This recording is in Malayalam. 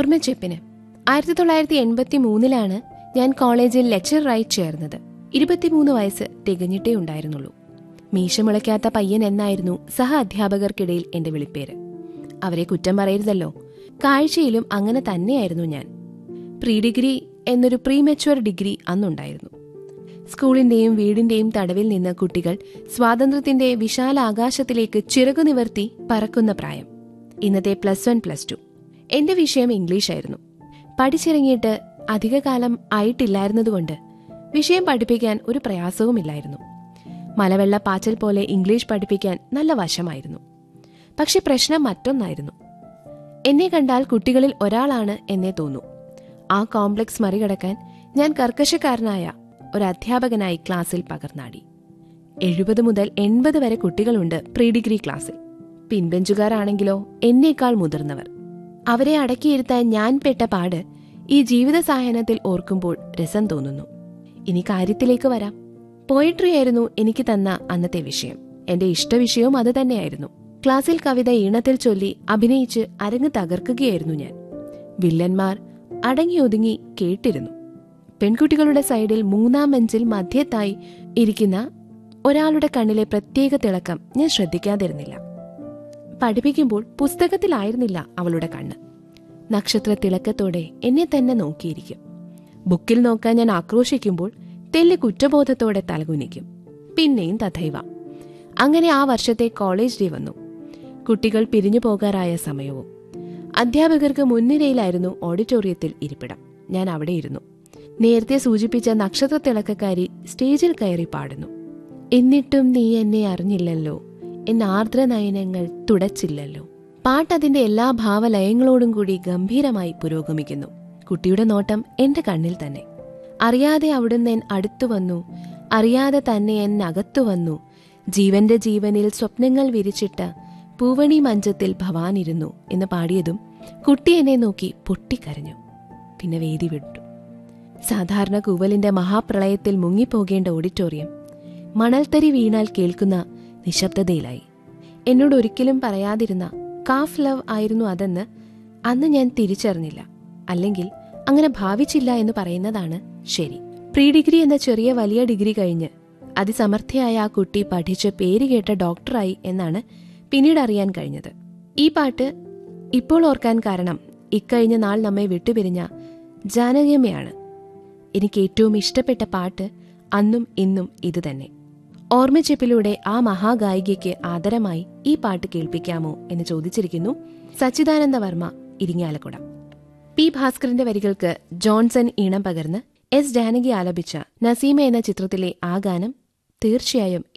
ഓർമ്മച്ചെപ്പിന് ആയിരത്തി തൊള്ളായിരത്തി എൺപത്തി മൂന്നിലാണ് ഞാൻ കോളേജിൽ ലെക്ചറായി ചേർന്നത് ഇരുപത്തിമൂന്ന് വയസ്സ് തികഞ്ഞിട്ടേ ഉണ്ടായിരുന്നുള്ളൂ മീശമുളയ്ക്കാത്ത പയ്യൻ എന്നായിരുന്നു സഹ അധ്യാപകർക്കിടയിൽ എന്റെ വിളിപ്പേര് അവരെ കുറ്റം പറയരുതല്ലോ കാഴ്ചയിലും അങ്ങനെ തന്നെയായിരുന്നു ഞാൻ പ്രീ ഡിഗ്രി എന്നൊരു പ്രീ മെച്വർ ഡിഗ്രി അന്നുണ്ടായിരുന്നു സ്കൂളിന്റെയും വീടിന്റെയും തടവിൽ നിന്ന് കുട്ടികൾ സ്വാതന്ത്ര്യത്തിന്റെ വിശാല ആകാശത്തിലേക്ക് ചിറകു നിവർത്തി പറക്കുന്ന പ്രായം ഇന്നത്തെ പ്ലസ് വൺ പ്ലസ് ടു എന്റെ വിഷയം ഇംഗ്ലീഷായിരുന്നു പഠിച്ചിറങ്ങിയിട്ട് അധികകാലം ആയിട്ടില്ലായിരുന്നതുകൊണ്ട് വിഷയം പഠിപ്പിക്കാൻ ഒരു പ്രയാസവുമില്ലായിരുന്നു മലവെള്ള പാച്ചൽ പോലെ ഇംഗ്ലീഷ് പഠിപ്പിക്കാൻ നല്ല വശമായിരുന്നു പക്ഷെ പ്രശ്നം മറ്റൊന്നായിരുന്നു എന്നെ കണ്ടാൽ കുട്ടികളിൽ ഒരാളാണ് എന്നേ തോന്നൂ ആ കോംപ്ലക്സ് മറികടക്കാൻ ഞാൻ കർക്കശക്കാരനായ ഒരു അധ്യാപകനായി ക്ലാസ്സിൽ പകർന്നാടി എഴുപത് മുതൽ എൺപത് വരെ കുട്ടികളുണ്ട് പ്രീ ഡിഗ്രി ക്ലാസ്സിൽ പിൻബെഞ്ചുകാരാണെങ്കിലോ എന്നേക്കാൾ മുതിർന്നവർ അവരെ അടക്കിയിരുത്താൻ ഞാൻ പെട്ട പാട് ഈ ജീവിത സായനത്തിൽ ഓർക്കുമ്പോൾ രസം തോന്നുന്നു ഇനി കാര്യത്തിലേക്ക് വരാം പോയിട്രി ആയിരുന്നു എനിക്ക് തന്ന അന്നത്തെ വിഷയം എന്റെ ഇഷ്ടവിഷയവും അത് തന്നെയായിരുന്നു ക്ലാസ്സിൽ കവിത ഈണത്തിൽ ചൊല്ലി അഭിനയിച്ച് അരങ്ങ് തകർക്കുകയായിരുന്നു ഞാൻ വില്ലന്മാർ അടങ്ങി ഒതുങ്ങി കേട്ടിരുന്നു പെൺകുട്ടികളുടെ സൈഡിൽ മൂന്നാം ബെഞ്ചിൽ മധ്യത്തായി ഇരിക്കുന്ന ഒരാളുടെ കണ്ണിലെ പ്രത്യേക തിളക്കം ഞാൻ ശ്രദ്ധിക്കാതിരുന്നില്ല പഠിപ്പിക്കുമ്പോൾ പുസ്തകത്തിലായിരുന്നില്ല അവളുടെ കണ്ണ് നക്ഷത്ര തിളക്കത്തോടെ എന്നെ തന്നെ നോക്കിയിരിക്കും ബുക്കിൽ നോക്കാൻ ഞാൻ ആക്രോശിക്കുമ്പോൾ തെല്ല് കുറ്റബോധത്തോടെ തലകുനിക്കും പിന്നെയും തഥൈവ അങ്ങനെ ആ വർഷത്തെ കോളേജ് ഡേ വന്നു കുട്ടികൾ പിരിഞ്ഞു പോകാറായ സമയവും അധ്യാപകർക്ക് മുൻനിരയിലായിരുന്നു ഓഡിറ്റോറിയത്തിൽ ഇരിപ്പിടം ഞാൻ അവിടെ ഇരുന്നു നേരത്തെ സൂചിപ്പിച്ച നക്ഷത്ര തിളക്കക്കാരി സ്റ്റേജിൽ കയറി പാടുന്നു എന്നിട്ടും നീ എന്നെ അറിഞ്ഞില്ലല്ലോ എന്ന ആർദ്ര നയനങ്ങൾ തുടച്ചില്ലല്ലോ പാട്ട് അതിന്റെ എല്ലാ ഭാവലയങ്ങളോടും കൂടി ഗംഭീരമായി പുരോഗമിക്കുന്നു കുട്ടിയുടെ നോട്ടം എന്റെ കണ്ണിൽ തന്നെ അറിയാതെ അവിടുന്ന് എൻ അടുത്തു വന്നു അറിയാതെ തന്നെ എൻ അകത്തു വന്നു ജീവന്റെ ജീവനിൽ സ്വപ്നങ്ങൾ വിരിച്ചിട്ട പൂവണി മഞ്ചത്തിൽ ഭവാനിരുന്നു എന്ന് പാടിയതും കുട്ടി എന്നെ നോക്കി പൊട്ടിക്കരഞ്ഞു പിന്നെ വേദി വിട്ടു സാധാരണ കൂവലിന്റെ മഹാപ്രളയത്തിൽ മുങ്ങിപ്പോകേണ്ട ഓഡിറ്റോറിയം മണൽത്തരി വീണാൽ കേൾക്കുന്ന നിശബ്ദതയിലായി എന്നോട് ഒരിക്കലും പറയാതിരുന്ന കാഫ് ലവ് ആയിരുന്നു അതെന്ന് അന്ന് ഞാൻ തിരിച്ചറിഞ്ഞില്ല അല്ലെങ്കിൽ അങ്ങനെ ഭാവിച്ചില്ല എന്ന് പറയുന്നതാണ് ശരി പ്രീ ഡിഗ്രി എന്ന ചെറിയ വലിയ ഡിഗ്രി കഴിഞ്ഞ് അതിസമർത്ഥയായ ആ കുട്ടി പഠിച്ച് പേര് കേട്ട ഡോക്ടറായി എന്നാണ് പിന്നീട് അറിയാൻ കഴിഞ്ഞത് ഈ പാട്ട് ഇപ്പോൾ ഓർക്കാൻ കാരണം ഇക്കഴിഞ്ഞ നാൾ നമ്മെ വിട്ടുപിരിഞ്ഞ ജാനകിയമ്മയാണ് എനിക്ക് ഏറ്റവും ഇഷ്ടപ്പെട്ട പാട്ട് അന്നും ഇന്നും ഇതുതന്നെ ഓർമ്മച്ചെപ്പിലൂടെ ആ മഹാഗായികയ്ക്ക് ആദരമായി ഈ പാട്ട് കേൾപ്പിക്കാമോ എന്ന് ചോദിച്ചിരിക്കുന്നു സച്ചിദാനന്ദ വർമ്മ ഇരിങ്ങാലക്കുട പി ഭാസ്കറിന്റെ വരികൾക്ക് ജോൺസൺ ഈണം പകർന്ന് എസ് ജാനകി ആലപിച്ച നസീമ എന്ന ചിത്രത്തിലെ ആ ഗാനം തീർച്ചയായും